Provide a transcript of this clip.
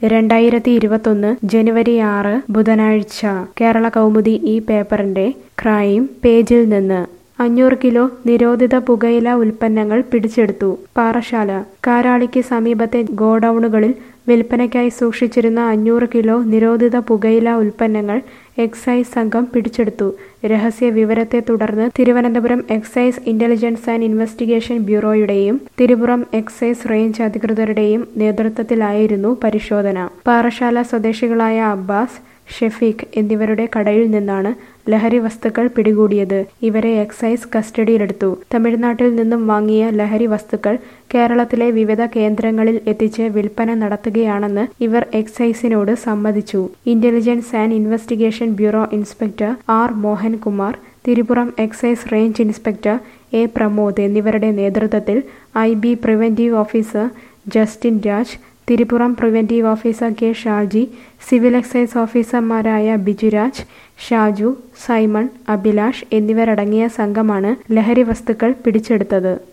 രണ്ടായിരത്തി ഇരുപത്തൊന്ന് ജനുവരി ആറ് ബുധനാഴ്ച കേരള കൗമുദി ഈ പേപ്പറിന്റെ ക്രൈം പേജിൽ നിന്ന് അഞ്ഞൂറ് കിലോ നിരോധിത പുകയില ഉൽപ്പന്നങ്ങൾ പിടിച്ചെടുത്തു പാറശാല കാരാളിക്ക് സമീപത്തെ ഗോഡൌണുകളിൽ വിൽപ്പനയ്ക്കായി സൂക്ഷിച്ചിരുന്ന അഞ്ഞൂറ് കിലോ നിരോധിത പുകയില ഉൽപ്പന്നങ്ങൾ എക്സൈസ് സംഘം പിടിച്ചെടുത്തു രഹസ്യ വിവരത്തെ തുടർന്ന് Thiruvananthapuram excise intelligence and investigation ബ്യൂറോയുടെയും തിരുപുറം എക്സൈസ് റേഞ്ച് അധികൃതരുടെയും നേതൃത്വത്തിലായിരുന്നു പരിശോധന പാറശാല സ്വദേശികളായ അബ്ബാസ് ഷെഫീഖ് എന്നിവരുടെ കടയിൽ നിന്നാണ് ലഹരി വസ്തുക്കൾ പിടികൂടിയത് ഇവരെ എക്സൈസ് കസ്റ്റഡിയിലെടുത്തു തമിഴ്നാട്ടിൽ നിന്നും വാങ്ങിയ ലഹരി വസ്തുക്കൾ കേരളത്തിലെ വിവിധ കേന്ദ്രങ്ങളിൽ എത്തിച്ച് വിൽപ്പന നടത്തുകയാണെന്ന് ഇവർ എക്സൈസിനോട് സമ്മതിച്ചു intelligence and investigation bureau inspector R Mohankumar Thirupuram excise range inspector A Pramod എന്നിവരുടെ നേതൃത്വത്തിൽ I B preventive officer Justin Raj Thirupuram preventive officer K Shaji civil excise ഓഫീസർമാരായ ബിജുരാജ് ഷാജു സൈമൺ അഭിലാഷ് എന്നിവരടങ്ങിയ സംഘമാണ് ലഹരി വസ്തുക്കൾ പിടിച്ചെടുത്തത്